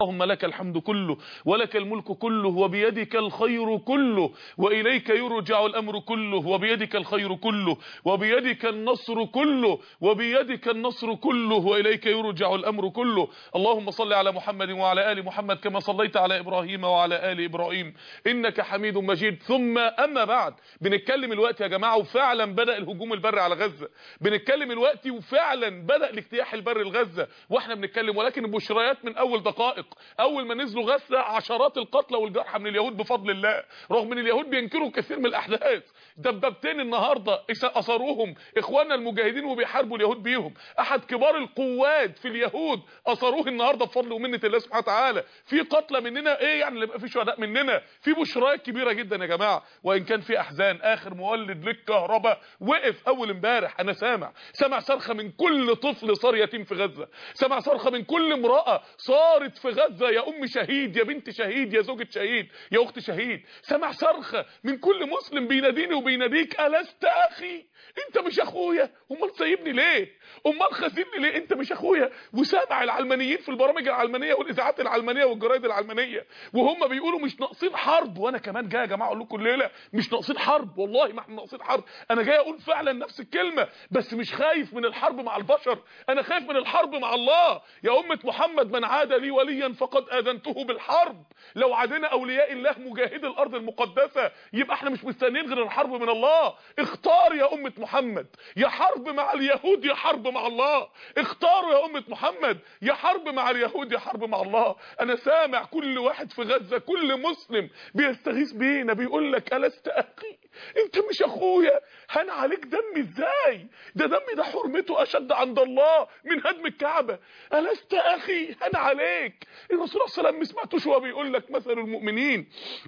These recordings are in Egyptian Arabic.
اللهم لك الحمد كله ولك الملك كله وبيدك الخير كله وإليك يرجع الأمر كله وبيدك الخير كله وبيدك النصر كله وبيدك النصر كله وإليك يرجع الأمر كله اللهم صل على محمد وعلى آل محمد كما صليت على إبراهيم وعلى آل إبراهيم إنك حميد مجيد ثم أما بعد بنتكلم الوقت يا جماعة وفعلا بدأ الهجوم البري على غزة بنتكلم الوقت وفعلا بدأ الاجتياح البري لغزة واحنا بنتكلم ولكن البشريات من أول دقائق أول ما نزلوا غزة عشرات القتلى والجرحى من اليهود بفضل الله رغم ان اليهود بينكروا كثير من الأحداث دبابتين النهاردة أثروهم إخواننا المجاهدين وبيحاربوا اليهود بيهم أحد كبار القوات في اليهود أثروه النهاردة بفضل ومنة الله سبحانه وتعالى في قتلى مننا إيه يعني اللي يبقى في شهداء مننا في بشرايات كبيرة جدا يا جماعة وإن كان في أحزان آخر مولد للكهرباء وقف أول امبارح أنا سامع سامع صرخة من كل طفل صار يتيم في غزة سامع صرخة من كل امرأة صارت في غزة يا أم شهيد يا بنت شهيد يا زوجة شهيد يا أخت شهيد سامع صرخة من كل مسلم بيناديني وبيناديك ألست أخي انت مش اخويا امال سايبني ليه امال خازنني ليه انت مش اخويا وسامع العلمانيين في البرامج العلمانيه والاذاعات العلمانيه والجرايد العلمانيه وهم بيقولوا مش ناقصين حرب وانا كمان جاي يا جماعه اقول لكم الليله مش ناقصين حرب والله ما احنا ناقصين حرب انا جاي اقول فعلا نفس الكلمه بس مش خايف من الحرب مع البشر انا خايف من الحرب مع الله يا امه محمد من عاد لي وليا فقد اذنته بالحرب لو عادنا اولياء الله مجاهدي الارض المقدسه يبقى احنا مش مستنيين غير الحرب من الله اختار يا امه محمد يا حرب مع اليهود يا حرب مع الله اختاروا يا امه محمد يا حرب مع اليهود يا حرب مع الله انا سامع كل واحد في غزه كل مسلم بيستغيث بينا بيقول لك الست اخي انت مش اخويا هان عليك دمي ازاي ده دمي ده حرمته اشد عند الله من هدم الكعبه الست اخي هان عليك الرسول صلى الله عليه وسلم ما سمعتوش وهو بيقول لك مثل المؤمنين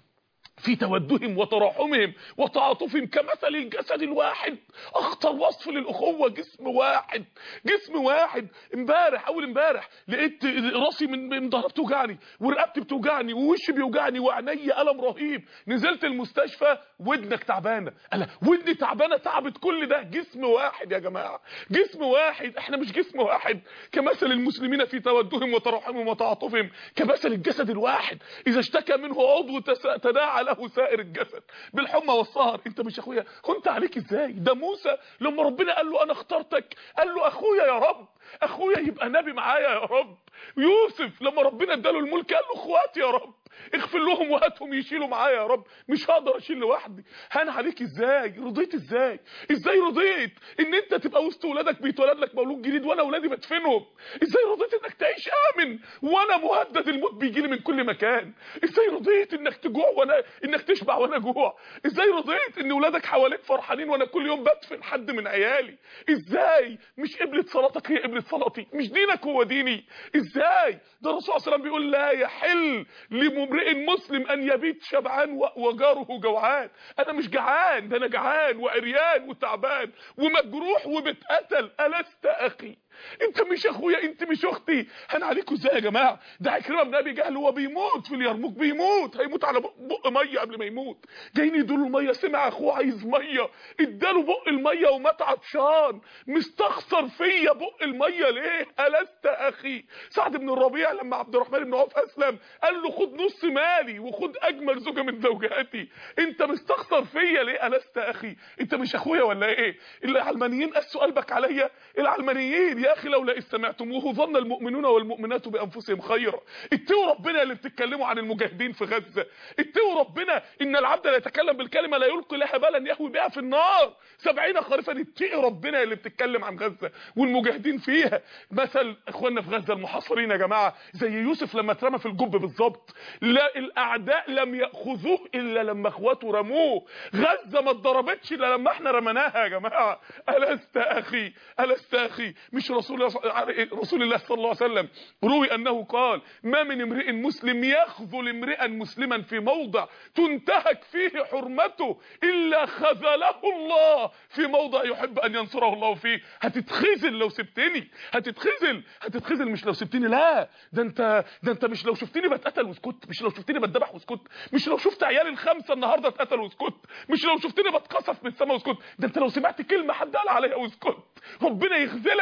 في تودهم وتراحمهم وتعاطفهم كمثل الجسد الواحد اخطر وصف للاخوه جسم واحد جسم واحد امبارح اول امبارح لقيت راسي من من ظهري بتوجعني ورقبتي بتوجعني ووشي بيوجعني وعيني الم رهيب نزلت المستشفى ودنك تعبانه انا ودني تعبانه تعبت كل ده جسم واحد يا جماعه جسم واحد احنا مش جسم واحد كمثل المسلمين في تودهم وتراحمهم وتعاطفهم كمثل الجسد الواحد اذا اشتكى منه عضو تداعى له سائر الجسد بالحمى والسهر انت مش اخويا كنت عليك ازاي ده موسى لما ربنا قال له انا اخترتك قال له اخويا يا رب اخويا يبقى نبي معايا يا رب يوسف لما ربنا اداله الملك قال له اخواتي يا رب اغفر لهم وهاتهم يشيلوا معايا يا رب مش هقدر اشيل لوحدي هان عليك ازاي رضيت ازاي ازاي رضيت ان انت تبقى وسط ولادك بيتولد لك مولود جديد وانا اولادي بدفنهم ازاي رضيت انك تعيش امن وانا مهدد الموت بيجي لي من كل مكان ازاي رضيت انك تجوع وانا انك تشبع وانا جوع ازاي رضيت ان ولادك حواليك فرحانين وانا كل يوم بدفن حد من عيالي ازاي مش قبلة صلاتك هي قبلة صلاتي مش دينك هو ديني ازاي ده الرسول صلى الله عليه وسلم بيقول لا يحل لممرئ مسلم ان يبيت شبعان وجاره جوعان انا مش جعان ده انا جعان وعريان وتعبان ومجروح وبتقتل الست اخي انت مش اخويا انت مش اختي هن عليكم ازاي يا جماعه ده عكرمه بن ابي جهل هو بيموت في اليرموك بيموت هيموت على بق, بق ميه قبل ما يموت جايين يدوا الميه سمع اخوه عايز ميه اداله بق الميه ومات عطشان مستخسر فيا بق الميه ليه الست اخي سعد بن الربيع لما عبد الرحمن بن عوف اسلم قال له خد نص مالي وخد اجمل زوجه من زوجاتي انت مستخسر فيا ليه الست اخي انت مش اخويا ولا ايه العلمانيين قسوا قلبك عليا العلمانيين يا اخي لولا استمعتموه ظن المؤمنون والمؤمنات بانفسهم خيرا اتقوا ربنا اللي بتتكلموا عن المجاهدين في غزه اتقوا ربنا ان العبد لا يتكلم بالكلمه لا يلقي لها بالا يهوي بها في النار سبعين خريفا اتقوا ربنا اللي بتتكلم عن غزه والمجاهدين فيها مثل اخواننا في غزه المحاصرين يا جماعه زي يوسف لما اترمى في الجب بالظبط لا الاعداء لم ياخذوه الا لما اخواته رموه غزه ما اتضربتش الا لما احنا رمناها يا جماعه الست اخي الست اخي مش رسول الله رسول الله صلى الله عليه وسلم روي انه قال ما من امرئ مسلم يخذل امرئا مسلما في موضع تنتهك فيه حرمته الا خذله الله في موضع يحب ان ينصره الله فيه هتتخذل لو سبتني هتتخذل هتتخذل مش لو سبتني لا ده انت ده انت مش لو شفتني بتقتل واسكت مش لو شفتني بتذبح واسكت مش لو شفت عيالي الخمسه النهارده اتقتلوا واسكت مش لو شفتني بتقصف من السماء واسكت ده انت لو سمعت كلمه حد قال عليها واسكت ربنا يخذلك في الدنيا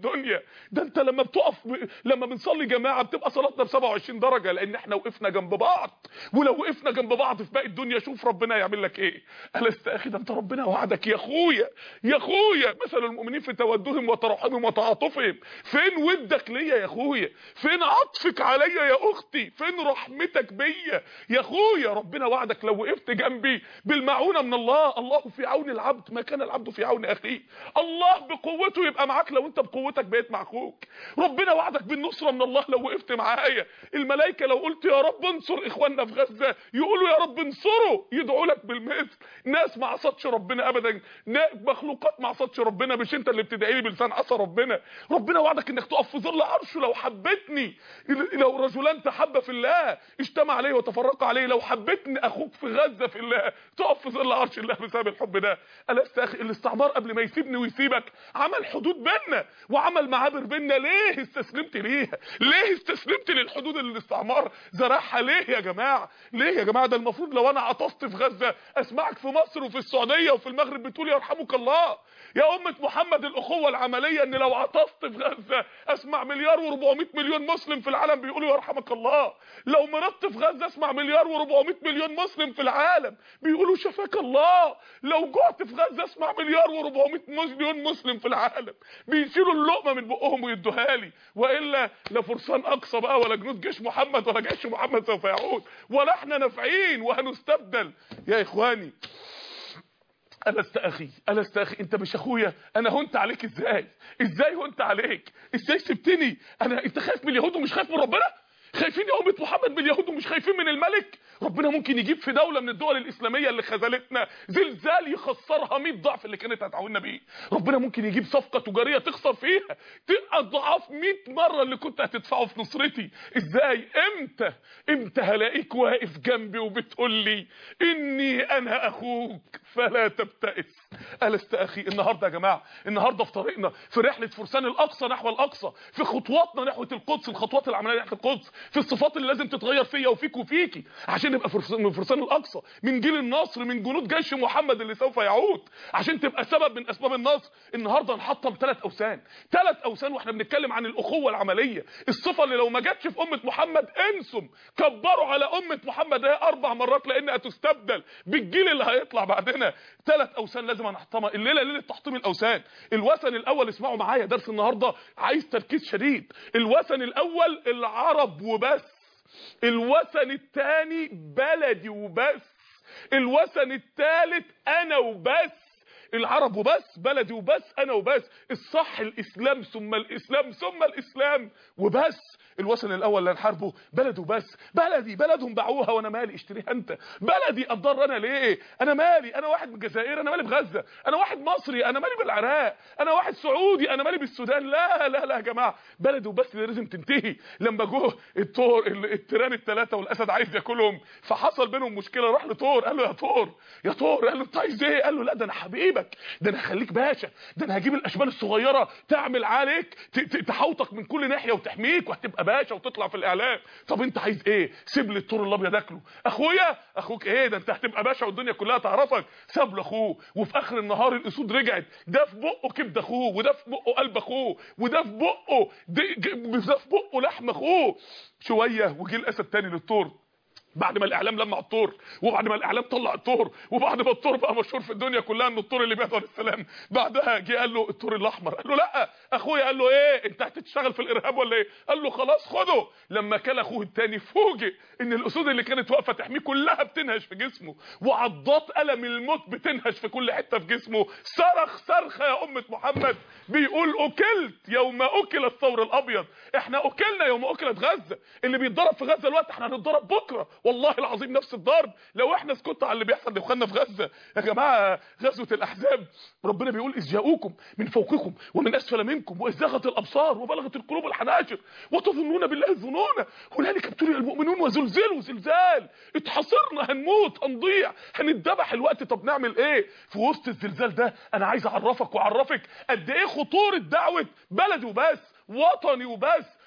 الدنيا ده انت لما بتقف ب... لما بنصلي جماعه بتبقى صلاتنا ب 27 درجه لان احنا وقفنا جنب بعض ولو وقفنا جنب بعض في باقي الدنيا شوف ربنا يعمل لك ايه ألست اخي ده انت ربنا وعدك يا اخويا يا اخويا مثل المؤمنين في تودهم وترحمهم وتعاطفهم فين ودك ليا يا اخويا فين عطفك عليا يا اختي فين رحمتك بيا يا اخويا ربنا وعدك لو وقفت جنبي بالمعونه من الله الله في عون العبد ما كان العبد في عون اخيه الله بقوته يبقى معاك لو انت بقوتك بقيت مع اخوك ربنا وعدك بالنصره من الله لو وقفت معايا الملائكه لو قلت يا رب انصر اخواننا في غزه يقولوا يا رب انصره يدعوا لك بالمثل ناس ما عصتش ربنا ابدا مخلوقات ما عصتش ربنا مش انت اللي بتدعي لي بلسان عصى ربنا ربنا وعدك انك تقف في ظل عرشه لو حبيتني لو رجلان تحبا في الله اجتمع عليه وتفرقا عليه لو حبيتني اخوك في غزه في الله تقف في ظل عرش الله بسبب الحب ده ألست اخي الاستعمار قبل ما يسيبني ويسيبك عمل حدود بيننا وعمل معابر بيننا ليه استسلمت ليها ليه استسلمت للحدود اللي الاستعمار زرعها ليه يا جماعه ليه يا جماعه ده المفروض لو انا عطست في غزه اسمعك في مصر وفي السعوديه وفي المغرب بتقول يرحمك الله يا امه محمد الاخوه العمليه ان لو عطست في غزه اسمع مليار و400 مليون مسلم في العالم بيقولوا يرحمك الله لو مرضت في غزه اسمع مليار و400 مليون مسلم في العالم بيقولوا شفاك الله لو جعت في غزه اسمع مليار و400 مليون مسلم في العالم بيشيلوا اللقمه من بقهم ويدوها لي والا لا فرسان اقصى بقى ولا جنود جيش محمد ولا جيش محمد سوف يعود ولا احنا نافعين وهنستبدل يا اخواني ألست أخي ألست أخي أنت مش أخويا أنا هنت عليك إزاي إزاي هنت عليك إزاي سبتني أنا أنت خايف من اليهود ومش خايف من ربنا خايفين يا أمة محمد من اليهود ومش خايفين من الملك ربنا ممكن يجيب في دولة من الدول الإسلامية اللي خذلتنا زلزال يخسرها 100 ضعف اللي كانت هتعاوننا بيه ربنا ممكن يجيب صفقة تجارية تخسر فيها اضعاف 100 مرة اللي كنت هتدفعه في نصرتي ازاي امتى امتى هلاقيك واقف جنبي وبتقول لي اني انا اخوك فلا تبتئس ألست أخي النهاردة يا جماعة النهاردة في طريقنا في رحلة فرسان الأقصى نحو الأقصى في خطواتنا نحو القدس الخطوات العملية نحو القدس في الصفات اللي لازم تتغير فيا وفيك وفيكي عشان نبقى من فرسان الأقصى من جيل النصر من جنود جيش محمد اللي سوف يعود عشان تبقى سبب من أسباب النصر النهاردة نحطم ثلاث أوثان ثلاث أوثان واحنا بنتكلم عن الأخوة العملية الصفة اللي لو ما جاتش في أمة محمد انسم كبروا على أمة محمد هي أربع مرات لأنها تستبدل بالجيل اللي هيطلع بعدنا ثلاث أوثان لازم هنحطمها الليله ليله تحطيم الاوثان الوثن الاول اسمعوا معايا درس النهارده عايز تركيز شديد الوثن الاول العرب وبس الوثن الثاني بلدي وبس الوثن الثالث انا وبس العرب وبس بلدي وبس انا وبس الصح الاسلام ثم الاسلام ثم الاسلام وبس الوثن الاول اللي هنحاربه بلده بس بلدي بلدهم باعوها وانا مالي اشتريها انت بلدي اتضر انا ليه انا مالي انا واحد من الجزائر انا مالي بغزه انا واحد مصري انا مالي بالعراق انا واحد سعودي انا مالي بالسودان لا لا لا يا جماعه بلده بس اللي لازم تنتهي لما جه الطور التيران الثلاثه والاسد عايز ياكلهم فحصل بينهم مشكله راح لطور قال له يا طور يا طور قال له انت عايز ايه قال له لا ده انا حبيبك ده انا هخليك باشا ده انا هجيب الاشبال الصغيره تعمل عليك تحوطك من كل ناحيه وتحميك وهتبقى باشا وتطلع في الاعلام طب انت عايز ايه سيب لي الطور الابيض اكله اخويا اخوك ايه ده انت هتبقى باشا والدنيا كلها تعرفك ساب له اخوه وفي اخر النهار الاسود رجعت ده في بقه كبد اخوه وده في بقه قلب اخوه وده في بقه ده في بقه لحم اخوه شويه وجه الاسد تاني للطور بعد ما الاعلام لمع الطور وبعد ما الاعلام طلع الطور وبعد ما الطور بقى مشهور في الدنيا كلها ان الطور اللي بيحضر السلام بعدها جه قال له الطور الاحمر قال له لا اخويا قال له ايه انت هتشتغل في الارهاب ولا ايه قال له خلاص خده لما كان اخوه التاني فوجئ ان الاسود اللي كانت واقفه تحميه كلها بتنهش في جسمه وعضات الم الموت بتنهش في كل حته في جسمه صرخ صرخه يا امه محمد بيقول اكلت يوم اكل الثور الابيض احنا اكلنا يوم اكلت غزه اللي بيتضرب في غزه الوقت احنا هنتضرب بكره والله العظيم نفس الضرب لو احنا سكت على اللي بيحصل لاخواننا في غزه يا جماعه غزوه الاحزاب ربنا بيقول اذ جاءوكم من فوقكم ومن اسفل منكم واذ زاغت الابصار وبلغت القلوب الحناجر وتظنون بالله الظنون هنالك ابتلي المؤمنون وزلزلوا زلزال اتحصرنا هنموت هنضيع هنتذبح الوقت طب نعمل ايه في وسط الزلزال ده انا عايز اعرفك واعرفك قد ايه خطوره دعوه بلدي وبس وطني وبس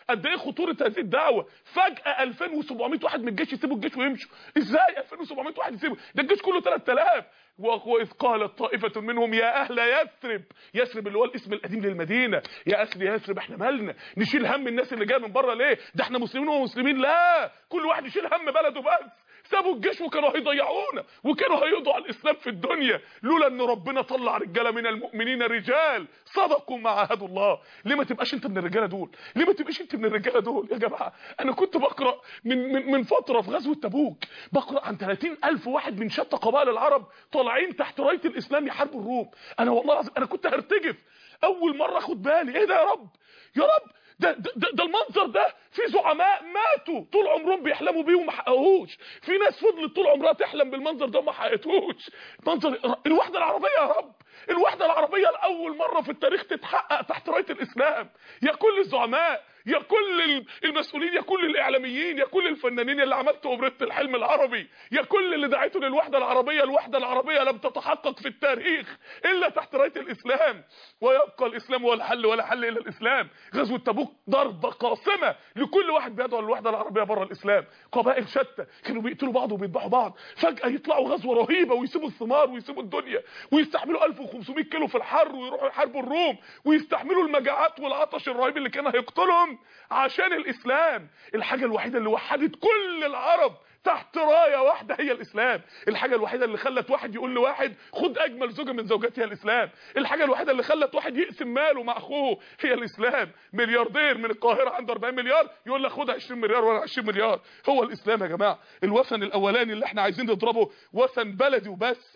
قد ايه خطوره هذه الدعوه فجاه 2700 واحد من الجيش يسيبوا الجيش ويمشوا ازاي 2700 واحد يسيبوا ده الجيش كله 3000 واذ قالت طائفه منهم يا اهل يثرب يثرب اللي هو الاسم القديم للمدينه يا اهل يثرب احنا مالنا نشيل هم الناس اللي جايه من بره ليه ده احنا مسلمين ومسلمين لا كل واحد يشيل هم بلده بس سابوا الجيش وكانوا هيضيعونا وكانوا هيقضوا على الاسلام في الدنيا لولا ان ربنا طلع رجاله من المؤمنين رجال صدقوا ما عاهدوا الله ليه ما تبقاش انت من الرجاله دول ليه ما تبقاش انت من الرجاله دول يا جماعه انا كنت بقرا من من, من فتره في غزوه تبوك بقرا عن 30000 واحد من شتى قبائل العرب طالعين تحت رايه الاسلام يحاربوا الروم انا والله العظيم انا كنت هرتجف اول مره اخد بالي ايه ده يا رب يا رب ده, ده, ده, ده المنظر ده في زعماء ماتوا طول عمرهم بيحلموا بيه وما حققوهوش في ناس فضلت طول عمرها تحلم بالمنظر ده وما حققتوش منظر الوحده العربيه يا رب الوحده العربيه لاول مره في التاريخ تتحقق تحت رايه الاسلام يا كل الزعماء يا كل المسؤولين يا كل الاعلاميين يا كل الفنانين اللي عملتوا اوبريت الحلم العربي يا كل اللي دعيتوا للوحده العربيه الوحده العربيه لم تتحقق في التاريخ الا تحت رايه الاسلام ويبقى الاسلام هو الحل ولا حل الا الاسلام غزوه تبوك ضربه قاصمه لكل واحد بيدعو للوحده العربيه بره الاسلام قبائل شتى كانوا بيقتلوا بعض وبيذبحوا بعض فجاه يطلعوا غزوه رهيبه ويسيبوا الثمار ويسيبوا الدنيا ويستحملوا 1500 كيلو في الحر ويروحوا يحاربوا الروم ويستحملوا المجاعات والعطش الرهيب اللي كان هيقتلهم عشان الاسلام الحاجه الوحيده اللي وحدت كل العرب تحت رايه واحده هي الاسلام الحاجه الوحيده اللي خلت واحد يقول لواحد خد اجمل زوجه من زوجاتي هي الاسلام الحاجه الوحيده اللي خلت واحد يقسم ماله مع اخوه هي الاسلام ملياردير من القاهره عنده 40 مليار يقول لك خد 20 مليار ولا 20 مليار هو الاسلام يا جماعه الوثن الاولاني اللي احنا عايزين نضربه وثن بلدي وبس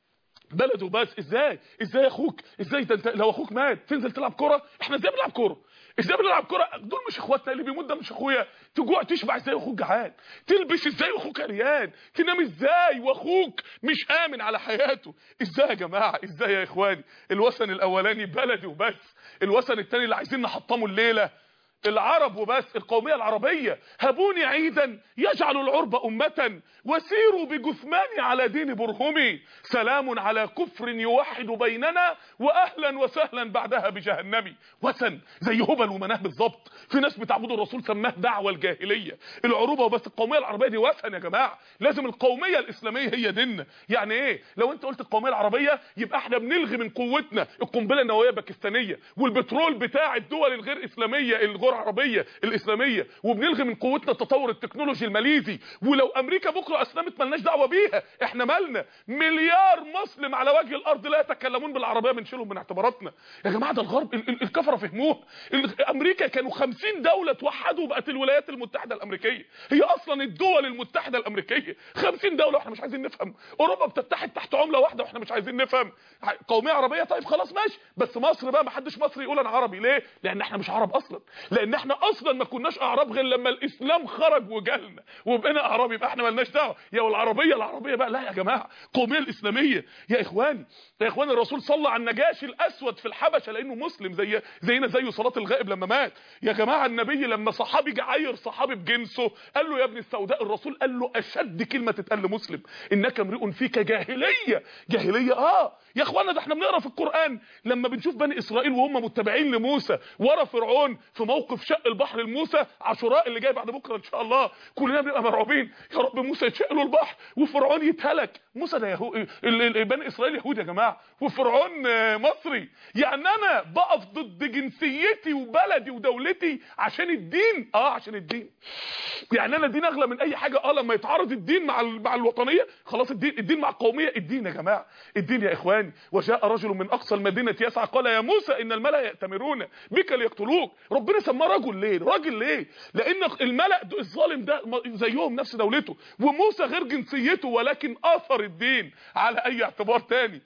بلده بس ازاي ازاي اخوك ازاي ده انت لو اخوك مات تنزل تلعب كوره احنا ازاي بنلعب كوره ازاي بنلعب كوره دول مش اخواتنا اللي بيموت ده مش اخويا تجوع تشبع ازاي واخوك جعان تلبس ازاي واخوك عريان تنام ازاي واخوك مش امن على حياته ازاي يا جماعه ازاي يا اخواني الوثن الاولاني بلدي وبس الوثن الثاني اللي عايزين نحطمه الليله العرب وبس القومية العربية هبوني عيدا يجعل العرب أمة وسيروا بجثماني على دين برهمي سلام على كفر يوحد بيننا وأهلا وسهلا بعدها بجهنمي وثن زي هبل ومناه بالظبط في ناس بتعبدوا الرسول سماه دعوة الجاهلية العروبة وبس القومية العربية دي وثن يا جماعة لازم القومية الإسلامية هي ديننا يعني ايه لو انت قلت القومية العربية يبقى احنا بنلغي من قوتنا القنبلة النووية الباكستانية والبترول بتاع الدول الغير إسلامية الغير العربية الإسلامية وبنلغي من قوتنا التطور التكنولوجي الماليزي ولو أمريكا بكرة أسلمت ملناش دعوة بيها احنا مالنا مليار مسلم على وجه الأرض لا يتكلمون بالعربية بنشيلهم من اعتباراتنا يا جماعة ده الغرب ال- ال- الكفرة فهموها ال- أمريكا كانوا 50 دولة توحدوا بقت الولايات المتحدة الأمريكية هي أصلا الدول المتحدة الأمريكية 50 دولة واحنا مش عايزين نفهم أوروبا بتتحد تحت عملة واحدة واحنا مش عايزين نفهم قومية عربية طيب خلاص ماشي بس مصر بقى ما حدش مصري يقول أنا عربي ليه لأن احنا مش عرب أصلا لأن احنا اصلا ما كناش اعراب غير لما الاسلام خرج وجالنا وبقينا اعراب يبقى احنا مالناش دعوه يا العربيه العربيه بقى لا يا جماعه القوميه الاسلاميه يا اخواني يا اخواني الرسول صلى على النجاشي الاسود في الحبشه لانه مسلم زي زينا زيه صلاه الغائب لما مات يا جماعه النبي لما صحابي جه عاير صحابي بجنسه قال له يا ابن السوداء الرسول قال له اشد كلمه تتقال لمسلم انك امرئ فيك جاهليه جاهليه اه يا اخوانا ده احنا بنقرا في القران لما بنشوف بني اسرائيل وهم متبعين لموسى ورا فرعون في موقف شق البحر لموسى عاشوراء اللي جاي بعد بكره ان شاء الله كلنا بنبقى مرعوبين يا رب موسى يتشق له البحر وفرعون يتهلك موسى ده يهو... ال- ال- بني اسرائيل يهود يا جماعه وفرعون آه، مصري يعني انا بقف ضد جنسيتي وبلدي ودولتي عشان الدين اه عشان الدين يعني انا الدين اغلى من اي حاجه اه لما يتعارض الدين مع ال- مع الوطنيه خلاص الدين الدين مع القوميه الدين يا جماعه الدين يا اخواني وجاء رجل من اقصى المدينه يسعى قال يا موسى ان الملأ يأتمرون بك ليقتلوك ربنا سماه رجل ليه راجل ليه لان الملأ د- الظالم ده م- زيهم نفس دولته وموسى غير جنسيته ولكن اثر الدين على اي اعتبار تاني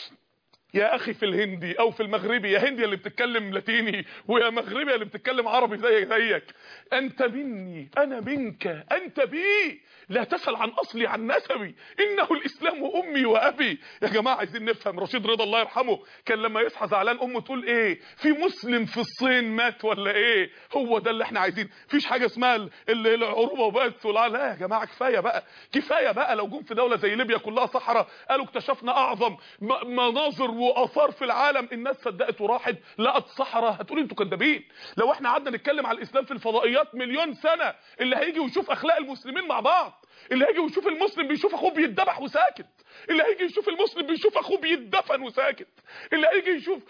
يا اخي في الهندي او في المغربي يا هندي اللي بتتكلم لاتيني ويا مغربي اللي بتتكلم عربي زي زيك انت مني انا منك انت بي لا تسأل عن اصلي عن نسبي انه الاسلام امي وابي يا جماعه عايزين نفهم رشيد رضا الله يرحمه كان لما يصحى زعلان امه تقول ايه في مسلم في الصين مات ولا ايه هو ده اللي احنا عايزين مفيش حاجه اسمها ال- ال- العروبه وبس ولا لا يا جماعه كفايه بقى كفايه بقى لو جم في دوله زي ليبيا كلها صحراء قالوا اكتشفنا اعظم م- مناظر واثار في العالم الناس صدقت وراحت لقت صحراء هتقول انتوا كدابين لو احنا قعدنا نتكلم على الاسلام في الفضائيات مليون سنه اللي هيجي ويشوف اخلاق المسلمين مع بعض اللي هيجي ويشوف المسلم بيشوف اخوه بيتذبح وساكت اللي هيجي يشوف المسلم بيشوف اخوه بيتدفن وساكت اللي هيجي يشوف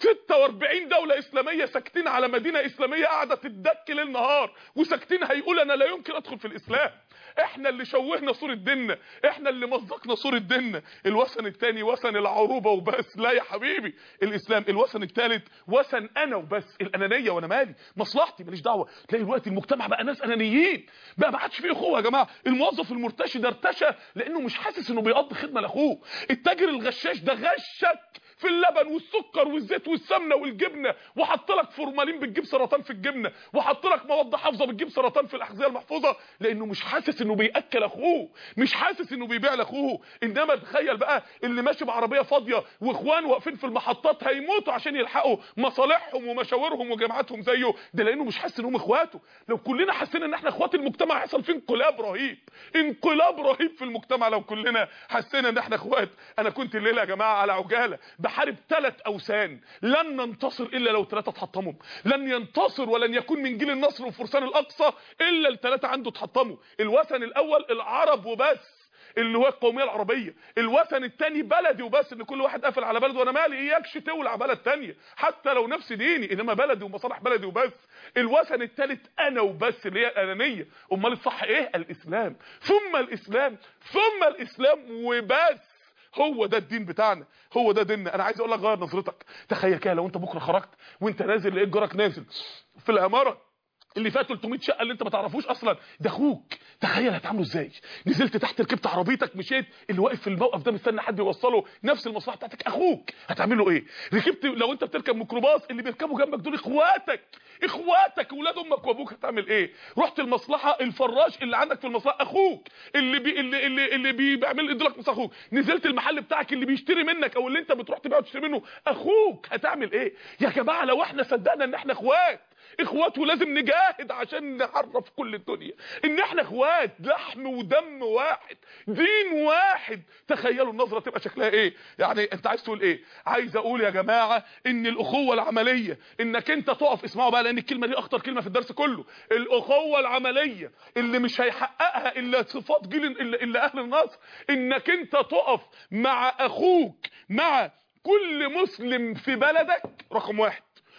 46 دولة اسلامية ساكتين على مدينة اسلامية قاعدة تدك ليل نهار وساكتين هيقول انا لا يمكن ادخل في الاسلام احنا اللي شوهنا صورة ديننا احنا اللي مزقنا صورة ديننا الوثن الثاني وثن العروبة وبس لا يا حبيبي الاسلام الوثن الثالث وثن انا وبس الانانية وانا مالي مصلحتي ماليش دعوة تلاقي دلوقتي المجتمع بقى ناس انانيين بقى ما عادش فيه اخوه يا جماعة الموظف المرتشي ده ارتشى لانه مش حاسس انه بيقضي خدمة لاخوه التاجر الغشاش ده غشك في اللبن والسكر والزيت والسمنه والجبنه وحط لك فورمالين بتجيب سرطان في الجبنه وحط لك مواد حافظه بتجيب سرطان في الاحذيه المحفوظه لانه مش حاسس انه بياكل اخوه مش حاسس انه بيبيع لاخوه انما تخيل بقى اللي ماشي بعربيه فاضيه واخوان واقفين في المحطات هيموتوا عشان يلحقوا مصالحهم ومشاورهم وجامعاتهم زيه ده لانه مش حاسس انهم اخواته لو كلنا حسينا ان احنا اخوات المجتمع هيحصل فيه انقلاب رهيب انقلاب رهيب في المجتمع لو كلنا حسينا ان احنا اخوات انا كنت الليله يا جماعه على عجاله بحارب ثلاث اوثان لن ننتصر الا لو ثلاثه اتحطموا لن ينتصر ولن يكون من جيل النصر وفرسان الاقصى الا الثلاثه عنده اتحطموا الوثن الاول العرب وبس اللي هو القوميه العربيه الوثن الثاني بلدي وبس ان كل واحد قافل على بلده وانا مالي اياكش تولع بلد ثانيه حتى لو نفس ديني انما بلدي ومصالح بلدي وبس الوثن الثالث انا وبس اللي هي الانانيه امال الصح ايه الاسلام ثم الاسلام ثم الاسلام وبس هو ده الدين بتاعنا هو ده ديننا انا عايز اقول لك غير نظرتك تخيل كده لو انت بكره خرجت وانت نازل لقيت جارك نازل في العماره اللي فيها 300 شقه اللي انت ما تعرفوش اصلا ده اخوك تخيل هتعامله ازاي نزلت تحت ركبت عربيتك مشيت اللي واقف في الموقف ده مستني حد يوصله نفس المصلحه بتاعتك اخوك هتعمل له ايه ركبت لو انت بتركب ميكروباص اللي بيركبوا جنبك دول اخواتك اخواتك ولاد امك وابوك هتعمل ايه رحت المصلحه الفراش اللي عندك في المصلحه اخوك اللي بي اللي اللي, اللي بي بيعمل يديلك مصلحه اخوك نزلت المحل بتاعك اللي بيشتري منك او اللي انت بتروح تبيعه وتشتري منه اخوك هتعمل ايه يا جماعه لو احنا صدقنا ان احنا اخوات اخوات ولازم نجاهد عشان نعرف كل الدنيا ان احنا اخوات لحم ودم واحد دين واحد تخيلوا النظره تبقى شكلها ايه يعني انت عايز تقول ايه عايز اقول يا جماعه ان الاخوه العمليه انك انت تقف اسمعوا بقى لان الكلمه دي اخطر كلمه في الدرس كله الاخوه العمليه اللي مش هيحققها الا صفات جيل الا, إلا اهل النصر انك انت تقف مع اخوك مع كل مسلم في بلدك رقم واحد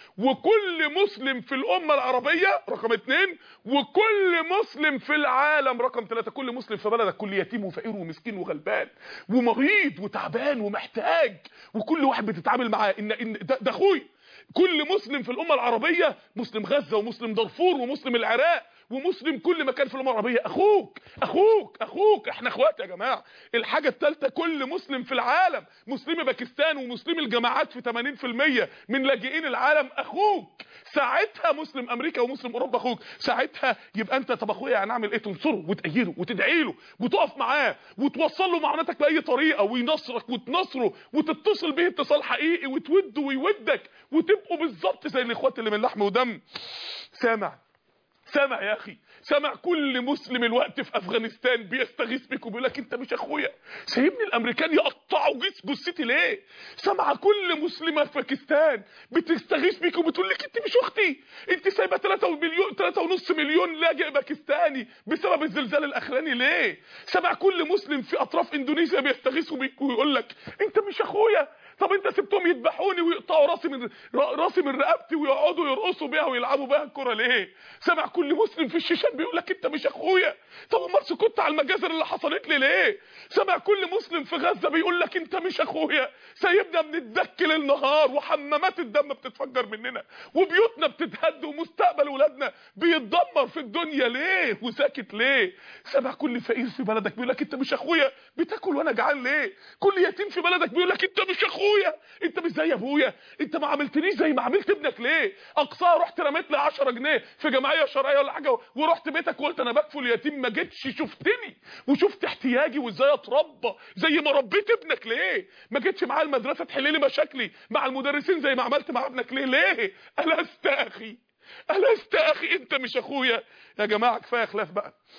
وكل مسلم في الأمة العربية رقم اتنين وكل مسلم في العالم رقم ثلاثة كل مسلم في بلدك كل يتيم وفقير ومسكين وغلبان ومريض وتعبان ومحتاج وكل واحد بتتعامل معاه إن, إن ده, ده أخوي كل مسلم في الأمة العربية مسلم غزة ومسلم دارفور ومسلم العراق ومسلم كل مكان في الامه العربيه اخوك اخوك اخوك احنا اخوات يا جماعه الحاجه الثالثه كل مسلم في العالم مسلمي باكستان ومسلمي الجماعات في 80% من لاجئين العالم اخوك ساعتها مسلم امريكا ومسلم اوروبا اخوك ساعتها يبقى انت طب اخويا هنعمل ايه تنصره وتأيده وتدعي له وتقف معاه وتوصل له معونتك باي طريقه وينصرك وتنصره وتتصل به اتصال حقيقي وتوده ويودك وتبقوا بالظبط زي الاخوات اللي من لحم ودم سامع سامع يا اخي سامع كل مسلم الوقت في افغانستان بيستغيث بيك وبيقول لك انت مش اخويا سايبني الامريكان يقطعوا جس جثتي ليه سامع كل مسلمه في باكستان بتستغيث بيك وبتقول لك انت مش اختي انت سايبه 3 مليون 3.5 مليون لاجئ باكستاني بسبب الزلزال الاخراني ليه سامع كل مسلم في اطراف اندونيسيا بيستغيثوا بيك ويقول لك انت مش اخويا طب انت سبتهم يذبحوني ويقطعوا راسي من راسي من رقبتي ويقعدوا يرقصوا بيها ويلعبوا بيها الكوره ليه سامع كل مسلم في الشيشان بيقول لك انت مش اخويا طب امال سكت على المجازر اللي حصلت لي ليه سامع كل مسلم في غزه بيقول لك انت مش اخويا سايبنا بنتدك ليل نهار وحمامات الدم بتتفجر مننا وبيوتنا بتتهد ومستقبل ولادنا بيتدمر في الدنيا ليه وساكت ليه سامع كل فقير في بلدك بيقول لك انت مش اخويا بتاكل وانا جعان ليه كل يتيم في بلدك بيقول لك انت مش اخويا انت مش زي ابويا انت ما عملتنيش زي ما عملت ابنك ليه اقصاها رحت رميت لي 10 جنيه في جمعيه شرعيه ولا حاجه ورحت بيتك وقلت انا بكفل يتيم ما جيتش شفتني وشفت احتياجي وازاي اتربى زي ما ربيت ابنك ليه ما جيتش معاه المدرسه تحل لي مشاكلي مع المدرسين زي ما عملت مع ابنك ليه ليه الست اخي الست اخي انت مش اخويا يا جماعه كفايه خلاف بقى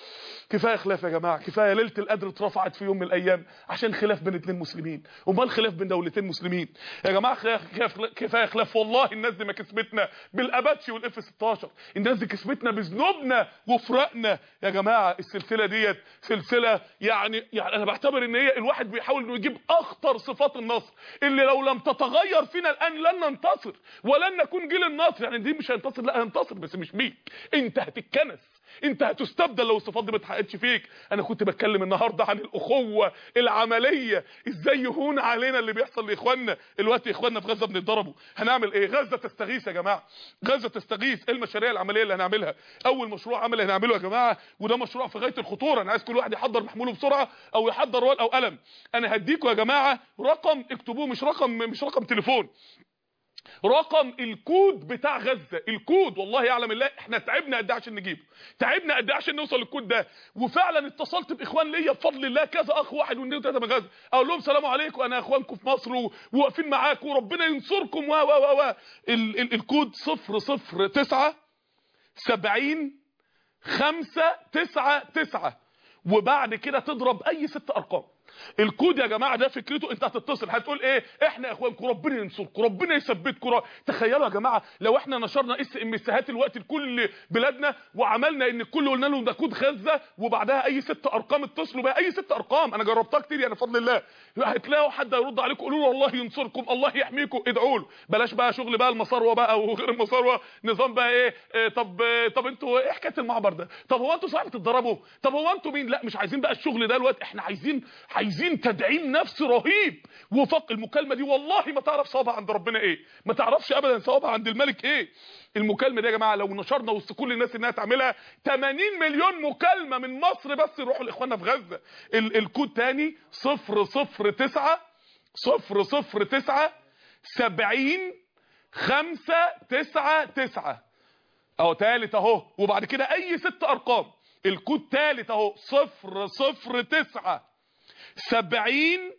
كفايه خلاف يا جماعه كفايه ليله القدر اترفعت في يوم من الايام عشان خلاف بين اتنين مسلمين امال خلاف بين دولتين مسلمين يا جماعه خلاف كفايه خلاف والله الناس دي ما كسبتنا بالاباتشي والاف 16 الناس دي كسبتنا بذنوبنا وفرقنا يا جماعه السلسله ديت سلسله يعني يعني انا بعتبر ان هي الواحد بيحاول انه يجيب اخطر صفات النصر اللي لو لم تتغير فينا الان لن ننتصر ولن نكون جيل النصر يعني دي مش هينتصر لا هينتصر بس مش بيك انت هتتكنس انت هتستبدل لو الصفات دي ما اتحققتش فيك انا كنت بتكلم النهارده عن الاخوه العمليه ازاي يهون علينا اللي بيحصل لاخواننا الوقت اخواننا في غزه بنتضربوا هنعمل ايه غزه تستغيث يا جماعه غزه تستغيث ايه المشاريع العمليه اللي هنعملها اول مشروع عملي هنعمله يا جماعه وده مشروع في غايه الخطوره انا عايز كل واحد يحضر محموله بسرعه او يحضر ورقه او قلم انا هديكم يا جماعه رقم اكتبوه مش رقم مش رقم تليفون رقم الكود بتاع غزة الكود والله يعلم الله احنا تعبنا قد ايه عشان نجيبه تعبنا قد ايه عشان نوصل للكود ده وفعلا اتصلت باخوان ليا بفضل الله كذا اخ واحد واثنين وثلاثه من غزه اقول لهم سلام عليكم انا اخوانكم في مصر وواقفين معاكم وربنا ينصركم و و و و الكود 009 70 5 9 9 وبعد كده تضرب اي ست ارقام الكود يا جماعه ده فكرته انت هتتصل هتقول ايه احنا يا اخوانكم ربنا ينصركم ربنا يثبتكم تخيلوا يا جماعه لو احنا نشرنا اس ام اسهات الوقت لكل بلادنا وعملنا ان الكل قلنا لهم ده كود غزه وبعدها اي ست ارقام اتصلوا بيها اي ست ارقام انا جربتها كتير يعني بفضل الله هتلاقوا حد يرد عليكم قولوا له الله ينصركم الله يحميكم ادعوا له بلاش بقى شغل بقى المصاروه بقى وغير المصاروه نظام بقى ايه اه طب طب انتوا ايه حكايه المعبر ده طب هو انتوا صاحب بتتدربوا طب هو انتوا مين لا مش عايزين بقى الشغل ده الوقت احنا عايزين عايزين تدعيم نفسي رهيب وفق المكالمه دي والله ما تعرف صوابها عند ربنا ايه ما تعرفش ابدا صوابها عند الملك ايه المكالمه دي يا جماعه لو نشرنا وسط كل الناس انها تعملها 80 مليون مكالمه من مصر بس يروحوا لاخواننا في غزه ال الكود تاني 009 009 70 5 9 9 اهو تالت اهو وبعد كده اي ست ارقام الكود تالت اهو 009 70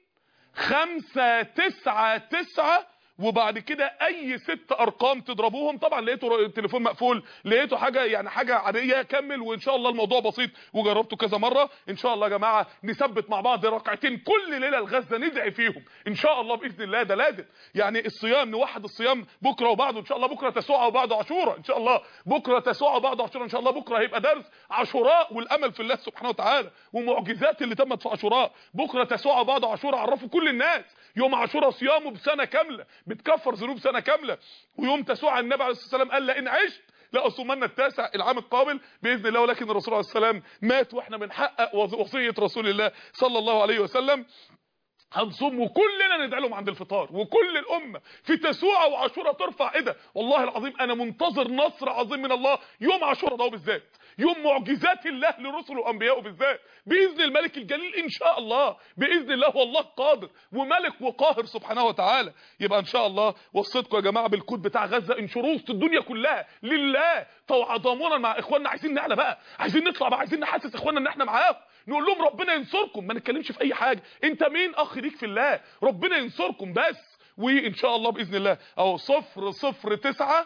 5 9 9 وبعد كده اي ست ارقام تضربوهم طبعا لقيته التليفون مقفول لقيته حاجه يعني حاجه عاديه كمل وان شاء الله الموضوع بسيط وجربته كذا مره ان شاء الله يا جماعه نثبت مع بعض ركعتين كل ليله الغزه ندعي فيهم ان شاء الله باذن الله ده لازم يعني الصيام نوحد الصيام بكره وبعده ان شاء الله بكره تسوعه وبعده عاشوراء ان شاء الله بكره تسوعه وبعده عاشوراء ان شاء الله بكره هيبقى درس عاشوراء والامل في الله سبحانه وتعالى ومعجزات اللي تمت في عاشوراء بكره تسوعه وبعده عاشوراء عرفوا كل الناس يوم عاشوراء صيامه بسنه كامله بتكفر ذنوب سنه كامله ويوم تسوع النبي عليه الصلاه والسلام قال لئن عشت لاصومن التاسع العام القابل باذن الله ولكن الرسول عليه السلام مات واحنا بنحقق وصيه رسول الله صلى الله عليه وسلم هنصوم وكلنا ندعي لهم عند الفطار وكل الامه في تسوع وعاشوراء ترفع ايدها والله العظيم انا منتظر نصر عظيم من الله يوم عاشوراء ده بالذات يوم معجزات الله لرسله وانبيائه بالذات باذن الملك الجليل ان شاء الله باذن الله والله قادر وملك وقاهر سبحانه وتعالى يبقى ان شاء الله وصيتكم يا جماعه بالكود بتاع غزه انشروه وسط الدنيا كلها لله تضامنا مع اخواننا عايزين نعلى بقى عايزين نطلع بقى عايزين نحسس اخواننا ان احنا معاهم نقول لهم ربنا ينصركم ما نتكلمش في اي حاجه انت مين اخ ليك في الله ربنا ينصركم بس وان شاء الله باذن الله اهو 009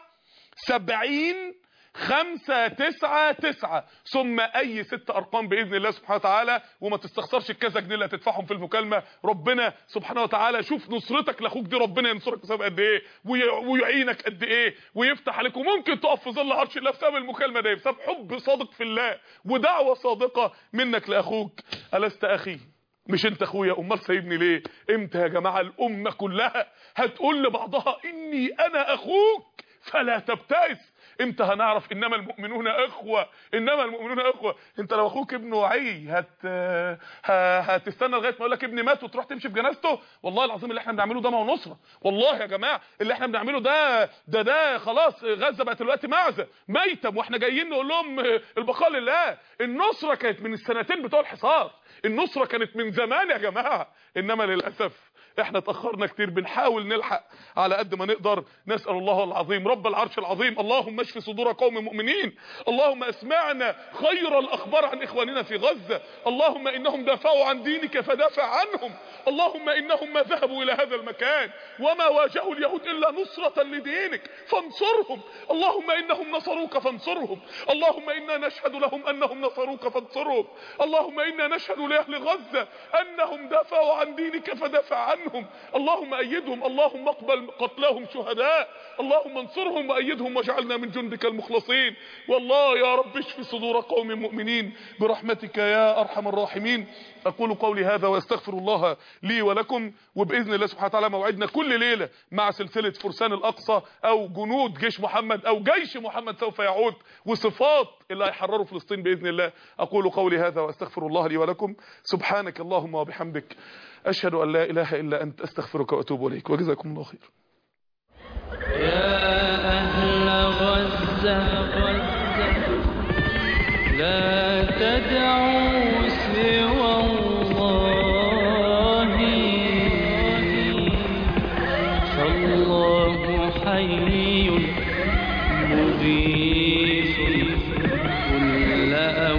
70 خمسة تسعة تسعة ثم اي ست ارقام باذن الله سبحانه وتعالى وما تستخسرش الكذا جنيه اللي هتدفعهم في المكالمه ربنا سبحانه وتعالى شوف نصرتك لاخوك دي ربنا ينصرك بسبب قد ايه ويعينك قد ايه ويفتح عليك وممكن تقف في ظل عرش الله بسبب المكالمه دي بسبب حب صادق في الله ودعوه صادقه منك لاخوك الست اخي مش انت اخويا امال سايبني ليه امتى يا جماعه الامه كلها هتقول لبعضها اني انا اخوك فلا تبتئس امتى هنعرف انما المؤمنون اخوه انما المؤمنون اخوه انت لو اخوك ابنه وعي هت هتستنى لغايه ما يقول لك ابني مات وتروح تمشي في جنازته والله العظيم اللي احنا بنعمله ده ما هو نصره والله يا جماعه اللي احنا بنعمله ده ده ده خلاص غزه بقت دلوقتي معزه ميتم واحنا جايين نقول لهم البقاء لله النصره كانت من السنتين بتوع الحصار النصره كانت من زمان يا جماعه انما للاسف احنا اتاخرنا كتير بنحاول نلحق على قد ما نقدر نسال الله العظيم رب العرش العظيم اللهم اشف صدور قوم مؤمنين اللهم اسمعنا خير الاخبار عن اخواننا في غزه اللهم انهم دافعوا عن دينك فدافع عنهم اللهم انهم ما ذهبوا الى هذا المكان وما واجهوا اليهود الا نصره لدينك فانصرهم اللهم انهم نصروك فانصرهم اللهم انا نشهد لهم انهم نصروك فانصرهم اللهم انا نشهد لاهل غزه انهم دافعوا عن دينك فدافع عنهم اللهم ايدهم اللهم اقبل قتلاهم شهداء اللهم انصرهم وايدهم واجعلنا من جندك المخلصين والله يا رب اشف صدور قوم مؤمنين برحمتك يا ارحم الراحمين اقول قولي هذا واستغفر الله لي ولكم وباذن الله سبحانه وتعالى موعدنا كل ليله مع سلسله فرسان الاقصى او جنود جيش محمد او جيش محمد سوف يعود وصفات اللي هيحرروا فلسطين باذن الله اقول قولي هذا واستغفر الله لي ولكم سبحانك اللهم وبحمدك اشهد ان لا اله الا انت استغفرك واتوب اليك وجزاكم الله خير يا أهل غزة لا تدعوا سوى الله فالله حي مغيث كل